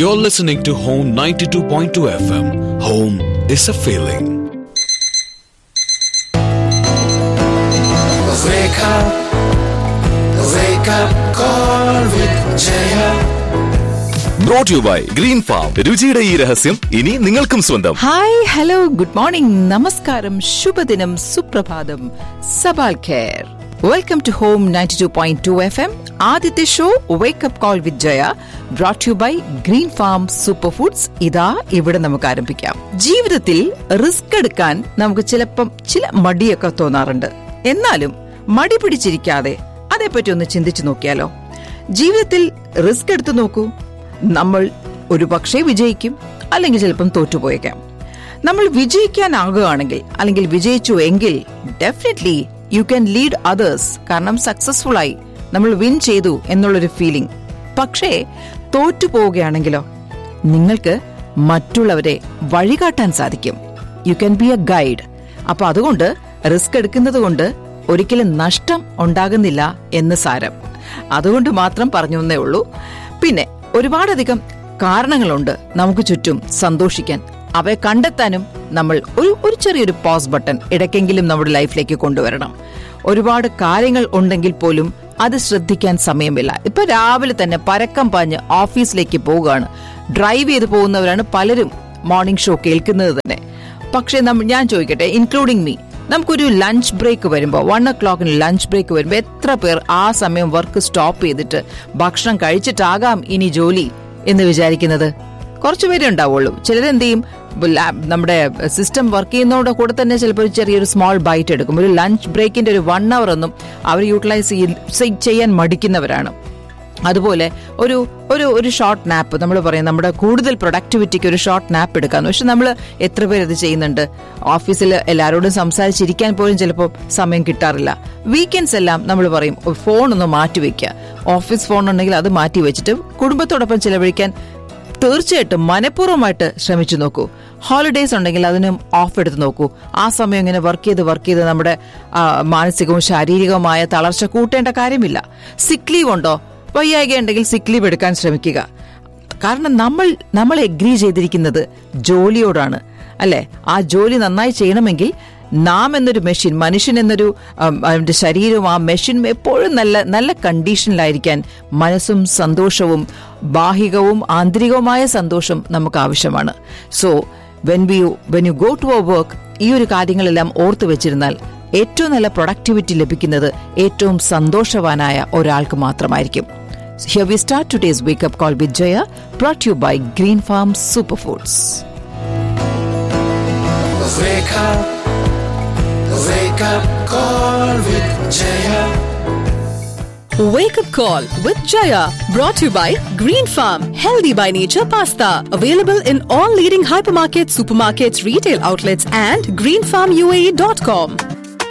You're listening to Home 92.2 FM. Home is a feeling. Wake up, wake up, call with Jaya. Brought you by Green Farm രുചിയുടെ ഈ രഹസ്യം ഇനി നിങ്ങൾക്കും സ്വന്തം hi hello good morning നമസ്കാരം ശുഭദിനം സുപ്രഭാതം സബാൽ ഖേർ welcome to home ninety two point two F M ആദ്യത്തെ show wake up call with Jaya brought you by Green Farm super foods ഇതാ ഇവിടെ നമുക്ക് ആരംഭിക്കാം ജീവിതത്തിൽ റിസ്ക് എടുക്കാൻ നമുക്ക് ചിലപ്പം ചില മടിയൊക്കെ തോന്നാറുണ്ട് എന്നാലും മടി പിടിച്ചിരിക്കാതെ അതേപ്പറ്റി ഒന്ന് ചിന്തിച്ചു നോക്കിയാലോ ജീവിതത്തിൽ റിസ്ക് എടുത്തു നോക്കൂ നമ്മൾ ഒരു പക്ഷേ വിജയിക്കും അല്ലെങ്കിൽ ചിലപ്പം തോറ്റുപോയേക്കാം നമ്മൾ വിജയിക്കാനാകുകയാണെങ്കിൽ അല്ലെങ്കിൽ വിജയിച്ചു എങ്കിൽ definitely you can lead others കാരണം സക്സസ്ഫുൾ ആയി നമ്മൾ വിൻ ചെയ്തു എന്നുള്ളൊരു ഫീലിംഗ് പക്ഷേ തോറ്റു പോവുകയാണെങ്കിലോ നിങ്ങൾക്ക് മറ്റുള്ളവരെ വഴികാട്ടാൻ സാധിക്കും you can be a guide അപ്പൊ അതുകൊണ്ട് റിസ്ക് എടുക്കുന്നത് കൊണ്ട് ഒരിക്കലും നഷ്ടം ഉണ്ടാകുന്നില്ല എന്ന് സാരം അതുകൊണ്ട് മാത്രം പറഞ്ഞു എന്നേ ഉള്ളൂ പിന്നെ ഒരുപാടധികം കാരണങ്ങളുണ്ട് നമുക്ക് ചുറ്റും സന്തോഷിക്കാൻ അവയെ കണ്ടെത്താനും നമ്മൾ ഒരു ഒരു ചെറിയൊരു പോസ് ബട്ടൺ ഇടയ്ക്കെങ്കിലും നമ്മുടെ ലൈഫിലേക്ക് കൊണ്ടുവരണം ഒരുപാട് കാര്യങ്ങൾ ഉണ്ടെങ്കിൽ പോലും അത് ശ്രദ്ധിക്കാൻ സമയമില്ല ഇപ്പൊ രാവിലെ തന്നെ പരക്കം പാഞ്ഞ് ഓഫീസിലേക്ക് പോവുകയാണ് ഡ്രൈവ് ചെയ്ത് പോകുന്നവരാണ് പലരും മോർണിംഗ് ഷോ കേൾക്കുന്നത് തന്നെ പക്ഷേ നമ്മ- ഞാൻ ചോദിക്കട്ടെ ഇൻക്ലൂഡിംഗ് മീ നമുക്കൊരു ലഞ്ച് ബ്രേക്ക് വരുമ്പോൾ വൺ ഒ ക്ലോക്കിന് ലഞ്ച് ബ്രേക്ക് വരുമ്പോൾ എത്ര പേർ ആ സമയം വർക്ക് സ്റ്റോപ്പ് ചെയ്തിട്ട് ഭക്ഷണം കഴിച്ചിട്ടാകാം ഇനി ജോലി എന്ന് വിചാരിക്കുന്നത് കുറച്ചു പേരേ ഉണ്ടാവുള്ളൂ ചിലരെന്ത് ചെയ്യും ലാ- നമ്മുടെ സിസ്റ്റം വർക്ക് ചെയ്യുന്നതോടെ കൂടെ തന്നെ ചിലപ്പോൾ ഒരു ചെറിയൊരു സ്മോൾ ബൈറ്റ് എടുക്കും ഒരു ലഞ്ച് ബ്രേക്കിന്റെ ഒരു വൺ അവർ ഒന്നും അവർ യൂട്ടിലൈസ് ചെയ്യാൻ മടിക്കുന്നവരാണ് അതുപോലെ ഒരു ഒരു ഒരു ഷോർട്ട് നാപ്പ് നമ്മൾ പറയും നമ്മുടെ കൂടുതൽ പ്രൊഡക്ടിവിറ്റിക്ക് ഒരു ഷോർട്ട് നാപ്പ് എടുക്കാന്ന് പക്ഷെ നമ്മൾ എത്ര പേര് അത് ചെയ്യുന്നുണ്ട് ഓഫീസിൽ എല്ലാവരോടും സംസാരിച്ചിരിക്കാൻ പോലും ചിലപ്പോൾ സമയം കിട്ടാറില്ല വീക്കെൻഡ്സ് എല്ലാം നമ്മൾ പറയും ഫോൺ ഒന്ന് മാറ്റി വെക്കുക ഓഫീസ് ഫോൺ ഉണ്ടെങ്കിൽ അത് മാറ്റി വെച്ചിട്ട് കുടുംബത്തോടൊപ്പം ചിലവഴിക്കാൻ തീർച്ചയായിട്ടും മനഃപൂർവ്വമായിട്ട് ശ്രമിച്ചു നോക്കൂ ഹോളിഡേയ്സ് ഉണ്ടെങ്കിൽ അതിനും ഓഫ് എടുത്ത് നോക്കൂ ആ സമയം ഇങ്ങനെ വർക്ക് ചെയ്ത് വർക്ക് ചെയ്ത് നമ്മുടെ ആ, മാനസികവും ശാരീരികവുമായ തളർച്ച കൂട്ടേണ്ട കാര്യമില്ല സിക്ക് ലീവ് ഉണ്ടോ വയ്യായിക ഉണ്ടെങ്കിൽ സിക്ക് ലീവ് എടുക്കാൻ ശ്രമിക്കുക കാരണം നമ്മൾ നമ്മൾ എഗ്രി ചെയ്തിരിക്കുന്നത് ജോലിയോടാണ് അല്ലെ ആ ജോലി നന്നായി ചെയ്യണമെങ്കിൽ നാം എന്നൊരു മെഷീൻ മനുഷ്യൻ എന്നൊരു ഉം, അവന്റെ ശരീരവും ആ മെഷീൻ എപ്പോഴും നല്ല നല്ല കണ്ടീഷനിലായിരിക്കാൻ മനസ്സും സന്തോഷവും ബാഹികവും ആന്തരികവുമായ സന്തോഷം നമുക്ക് ആവശ്യമാണ് so when we when you go to our work ഈ ഒരു കാര്യങ്ങളെല്ലാം ഓർത്തു വെച്ചിരുന്നാൽ ഏറ്റവും നല്ല പ്രൊഡക്ടിവിറ്റി ലഭിക്കുന്നത് ഏറ്റവും സന്തോഷവാനായ ഒരാൾക്ക് മാത്രമായിരിക്കും Here we start today's wake up call with Jaya, brought to you by Green Farm Superfoods. Wake up, wake up, call with Jaya. Wake up call with Jaya brought to you by Green Farm Healthy by Nature Pasta available in all leading hypermarkets, supermarkets, retail outlets and greenfarmuae.com.